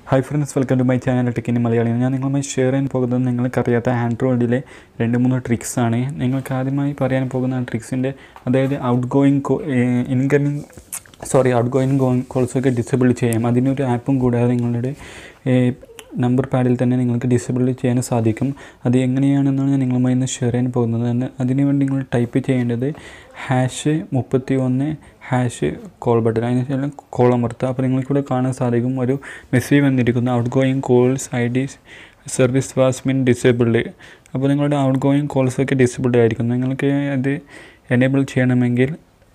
hi friends welcome to my channel ടെക്കിൻ്റെ മലയാളിയാണ് ഞാൻ നിങ്ങളുമായി ഷെയർ ചെയ്യാൻ പോകുന്നത് നിങ്ങൾക്കറിയാത്ത ആൻഡ്രോയിഡിലെ രണ്ട് മൂന്ന് ട്രിക്സ് ആണ് നിങ്ങൾക്ക് ആദ്യമായി പറയാൻ പോകുന്ന ട്രിക്സിൻ്റെ അതായത് outgoing incoming sorry outgoing കോൾസൊക്കെ ഡിസേബിൾ ചെയ്യാം അതിനൊരു ആപ്പും കൂടാതെ നിങ്ങളുടെ നമ്പർ പാഡിൽ തന്നെ നിങ്ങൾക്ക് ഡിസേബിൾ ചെയ്യാൻ സാധിക്കും അത് എങ്ങനെയാണെന്നാണ് ഞാൻ നിങ്ങളുമായി ഇന്ന് ഷെയർ ചെയ്യാൻ പോകുന്നത് അതിന് അതിനുവേണ്ടി നിങ്ങൾ ടൈപ്പ് ചെയ്യേണ്ടത് ഹാഷ് മുപ്പത്തി ഒന്ന് ഹാഷ് കോൾ ബട്ടൺ അതിനുശേഷം കോൾ അമർത്തുക അപ്പോൾ നിങ്ങൾക്കിവിടെ കാണാൻ സാധിക്കും ഒരു മെസ്സേജ് വന്നിരിക്കുന്നു outgoing calls I D service was been disabled അപ്പോൾ നിങ്ങളുടെ ഔട്ട് ഗോയിങ് കോൾസൊക്കെ ഡിസേബിൾഡ് ആയിരിക്കും നിങ്ങൾക്ക് അത് എനേബിൾ ചെയ്യണമെങ്കിൽ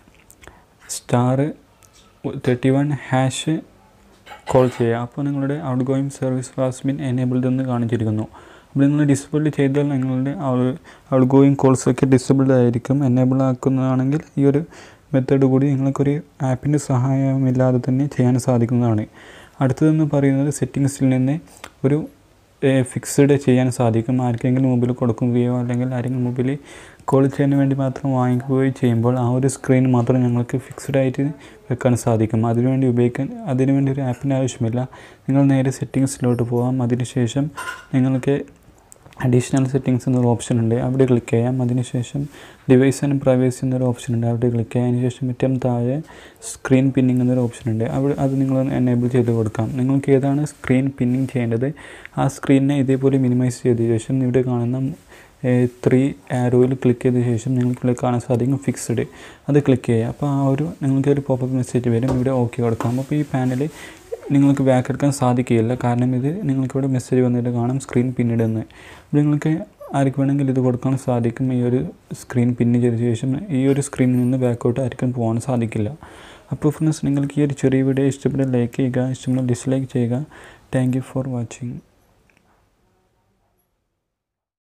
star thirty one hash call ചെയ്യുക അപ്പോൾ നിങ്ങളുടെ outgoing service was been enabled എന്ന് കാണിച്ചിരിക്കുന്നു അപ്പോൾ നിങ്ങൾ ഡിസബിൾ ചെയ്താൽ നിങ്ങളുടെ ഔട്ട് ഗോയിങ് കോൾസൊക്കെ ഡിസബിൾഡ് ആയിരിക്കും എനേബിൾ ആക്കുന്നതാണെങ്കിൽ ഈ ഒരു മെത്തേഡ് കൂടി നിങ്ങൾക്കൊരു ആപ്പിൻ്റെ സഹായമില്ലാതെ തന്നെ ചെയ്യാൻ സാധിക്കുന്നതാണ് അടുത്തതെന്ന് പറയുന്നത് സെറ്റിങ്സിൽ നിന്ന് ഒരു ഫിക്സ്ഡ് ചെയ്യാൻ സാധിക്കും ആർക്കെങ്കിലും മൊബൈൽ കൊടുക്കുകയോ അല്ലെങ്കിൽ ആരെങ്കിലും മൊബൈൽ കോൾ ചെയ്യാൻ വേണ്ടി മാത്രം വാങ്ങിക്കുകയോ ചെയ്യുമ്പോൾ ആ ഒരു സ്ക്രീൻ മാത്രം ഞങ്ങൾക്ക് ഫിക്സ്ഡ് ആയിട്ട് വെക്കാൻ സാധിക്കും അതിനുവേണ്ടി ഉപയോഗിക്കാൻ അതിനുവേണ്ടി ഒരു ആപ്പിൻ്റെ ആവശ്യമില്ല നിങ്ങൾ നേരെ സെറ്റിങ്സിലോട്ട് പോകാം അതിനുശേഷം നിങ്ങൾക്ക് അഡീഷണൽ സെറ്റിങ്സ് എന്നൊരു ഓപ്ഷൻ ഉണ്ട് അവിടെ ക്ലിക്ക് ചെയ്യാം അതിനുശേഷം ഡിവൈസ് ആൻഡ് പ്രൈവസി എന്നൊരു ഓപ്ഷൻ ഉണ്ട് അവിടെ ക്ലിക്ക് ചെയ്യാം അതിനുശേഷം ഏറ്റവും താഴെ സ്ക്രീൻ പിന്നിങ് എന്നൊരു ഓപ്ഷൻ ഉണ്ട് അവിടെ അത് നിങ്ങൾ എനേബിൾ ചെയ്ത് കൊടുക്കാം നിങ്ങൾക്ക് ഏതാണ് സ്ക്രീൻ പിന്നിങ് ചെയ്യേണ്ടത് ആ സ്ക്രീനിനെ ഇതേപോലെ മിനിമൈസ് ചെയ്ത ശേഷം ഇവിടെ കാണുന്ന ത്രീ ആരോയിൽ ക്ലിക്ക് ചെയ്ത ശേഷം നിങ്ങൾക്ക് കാണാൻ സാധിക്കും ഫിക്സ്ഡ് അത് ക്ലിക്ക് ചെയ്യുക അപ്പോൾ ആ ഒരു നിങ്ങൾക്ക് ഒരു പോപ്പപ്പ് മെസ്സേജ് വരും ഇവിടെ ഓക്കെ കൊടുക്കാം അപ്പോൾ ഈ പാനൽ നിങ്ങൾക്ക് ബാക്ക് എടുക്കാൻ സാധിക്കുകയില്ല കാരണം ഇത് നിങ്ങൾക്കിവിടെ മെസ്സേജ് വന്നിട്ട് കാണാം സ്ക്രീൻ പിന്നീട് എന്ന് അപ്പോൾ നിങ്ങൾക്ക് ആർക്ക് വേണമെങ്കിൽ ഇത് കൊടുക്കാൻ സാധിക്കും ഈ ഒരു സ്ക്രീൻ പിന്ന് ചെയ്ത ശേഷം ഈ ഒരു സ്ക്രീനിൽ നിന്ന് ബാക്കോട്ട് ആർക്കും പോകാൻ സാധിക്കില്ല അപ്പോൾ ഫ്രണ്ട്സ് നിങ്ങൾക്ക് ഈ ഒരു ചെറിയ വീഡിയോ ഇഷ്ടപ്പെട്ട ലൈക്ക് ചെയ്യുക ഇഷ്ടപ്പെട്ട ഡിസ്ലൈക്ക് ചെയ്യുക താങ്ക് യു ഫോർ വാച്ചിങ്